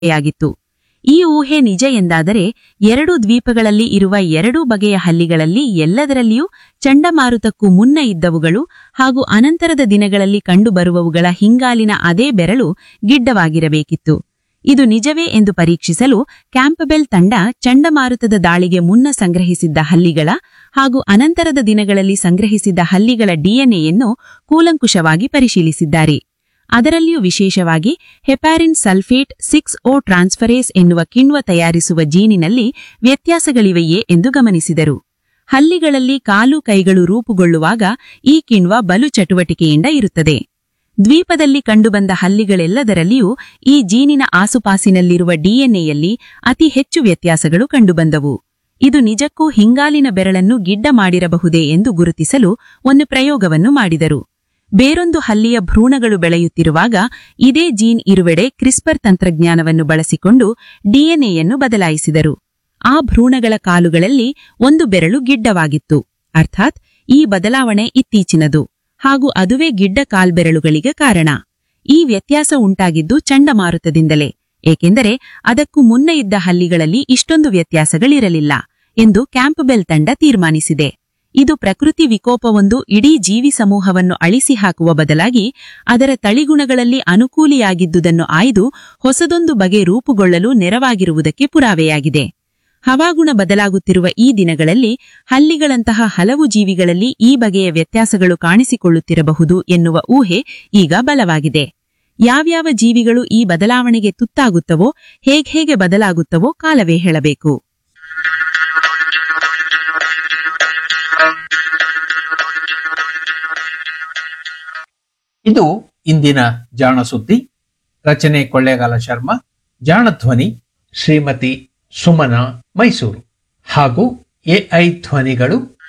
ಯಾಗಿತ್ತು ಈ ಊಹೆ ನಿಜ ಎಂದಾದರೆ ಎರಡು ದ್ವೀಪಗಳಲ್ಲಿ ಇರುವ ಎರಡೂ ಬಗೆಯ ಹಲ್ಲಿಗಳಲ್ಲಿ ಎಲ್ಲದರಲ್ಲಿಯೂ ಚಂಡಮಾರುತಕ್ಕೂ ಮುನ್ನ ಇದ್ದವುಗಳು ಹಾಗೂ ಅನಂತರದ ದಿನಗಳಲ್ಲಿ ಕಂಡುಬರುವವುಗಳ ಹಿಂಗಾಲಿನ ಅದೇ ಬೆರಳು ಗಿಡ್ಡವಾಗಿರಬೇಕಿತ್ತು ಇದು ನಿಜವೇ ಎಂದು ಪರೀಕ್ಷಿಸಲು ಕ್ಯಾಂಪಬೆಲ್ ತಂಡ ಚಂಡಮಾರುತದ ದಾಳಿಗೆ ಮುನ್ನ ಸಂಗ್ರಹಿಸಿದ್ದ ಹಲ್ಲಿಗಳ ಹಾಗೂ ಅನಂತರದ ದಿನಗಳಲ್ಲಿ ಸಂಗ್ರಹಿಸಿದ್ದ ಹಲ್ಲಿಗಳ ಡಿಎನ್ಎಯನ್ನು ಕೂಲಂಕುಷವಾಗಿ ಪರಿಶೀಲಿಸಿದ್ದಾರೆ ಅದರಲ್ಲಿಯೂ ವಿಶೇಷವಾಗಿ heparin sulphate six O transferase ಎನ್ನುವ ಕಿಣ್ವ ತಯಾರಿಸುವ ಜೀನಿನಲ್ಲಿ ವ್ಯತ್ಯಾಸಗಳಿವೆಯೇ ಎಂದು ಗಮನಿಸಿದರು ಹಲ್ಲಿಗಳಲ್ಲಿ ಕಾಲು ಕೈಗಳು ರೂಪುಗೊಳ್ಳುವಾಗ ಈ ಕಿಣ್ವ ಬಲು ಚಟುವಟಿಕೆಯಿಂದ ಇರುತ್ತದೆ ದ್ವೀಪದಲ್ಲಿ ಕಂಡುಬಂದ ಹಲ್ಲಿಗಳೆಲ್ಲದರಲ್ಲಿಯೂ ಈ ಜೀನಿನ ಆಸುಪಾಸಿನಲ್ಲಿರುವ ಡಿಎನ್ಎಯಲ್ಲಿ ಅತಿ ಹೆಚ್ಚು ವ್ಯತ್ಯಾಸಗಳು ಕಂಡುಬಂದವು ಇದು ನಿಜಕ್ಕೂ ಹಿಂಗಾಲಿನ ಬೆರಳನ್ನು ಗಿಡ್ಡ ಮಾಡಿರಬಹುದೇ ಎಂದು ಗುರುತಿಸಲು ಒಂದು ಪ್ರಯೋಗವನ್ನು ಮಾಡಿದರು ಬೇರೊಂದು ಹಲ್ಲಿಯ ಭ್ರೂಣಗಳು ಬೆಳೆಯುತ್ತಿರುವಾಗ ಇದೇ ಜೀನ್ ಇರುವೆಡೆ ಕ್ರಿಸ್ಪರ್ ತಂತ್ರಜ್ಞಾನವನ್ನು ಬಳಸಿಕೊಂಡು ಡಿಎನ್ಎಯನ್ನು ಬದಲಾಯಿಸಿದರು ಆ ಭ್ರೂಣಗಳ ಕಾಲುಗಳಲ್ಲಿ ಒಂದು ಬೆರಳು ಗಿಡ್ಡವಾಗಿತ್ತು ಅರ್ಥಾತ್ ಈ ಬದಲಾವಣೆ ಇತ್ತೀಚಿನದು ಹಾಗೂ ಅದುವೇ ಗಿಡ್ಡ ಕಾಲ್ಬೆರಳುಗಳಿಗೆ ಕಾರಣ ಈ ವ್ಯತ್ಯಾಸ ಉಂಟಾಗಿದ್ದು ಚಂಡಮಾರುತದಿಂದಲೇ ಏಕೆಂದರೆ ಅದಕ್ಕೂ ಮುನ್ನ ಇದ್ದ ಹಲ್ಲಿಗಳಲ್ಲಿ ಇಷ್ಟೊಂದು ವ್ಯತ್ಯಾಸಗಳಿರಲಿಲ್ಲ ಎಂದು ಕ್ಯಾಂಪ್ಬೆಲ್ ತಂಡ ತೀರ್ಮಾನಿಸಿದೆ ಇದು ಪ್ರಕೃತಿ ವಿಕೋಪವೊಂದು ಇಡೀ ಜೀವಿ ಸಮೂಹವನ್ನು ಅಳಿಸಿ ಹಾಕುವ ಬದಲಾಗಿ ಅದರ ತಳಿಗುಣಗಳಲ್ಲಿ ಅನುಕೂಲಿಯಾಗಿದ್ದುದನ್ನು ಆಯ್ದು ಹೊಸದೊಂದು ಬಗೆ ರೂಪುಗೊಳ್ಳಲು ನೆರವಾಗಿರುವುದಕ್ಕೆ ಪುರಾವೆಯಾಗಿದೆ ಹವಾಗುಣ ಬದಲಾಗುತ್ತಿರುವ ಈ ದಿನಗಳಲ್ಲಿ ಹಲ್ಲಿಗಳಂತಹ ಹಲವು ಜೀವಿಗಳಲ್ಲಿ ಈ ಬಗೆಯ ವ್ಯತ್ಯಾಸಗಳು ಕಾಣಿಸಿಕೊಳ್ಳುತ್ತಿರಬಹುದು ಎನ್ನುವ ಊಹೆ ಈಗ ಬಲವಾಗಿದೆ ಯಾವ್ಯಾವ ಜೀವಿಗಳು ಈ ಬದಲಾವಣೆಗೆ ತುತ್ತಾಗುತ್ತವೋ ಹೇಗೆ ಬದಲಾಗುತ್ತವೋ ಕಾಲವೇ ಹೇಳಬೇಕು ಇದು ಇಂದಿನ ಜಾಣ ಸುದ್ದಿ ರಚನೆ ಕೊಳ್ಳೇಗಾಲ ಶರ್ಮಾ ಜಾಣ ಧ್ವನಿ ಶ್ರೀಮತಿ ಸುಮನಾ ಮೈಸೂರು ಹಾಗೂ ಎಐ ಧ್ವನಿಗಳು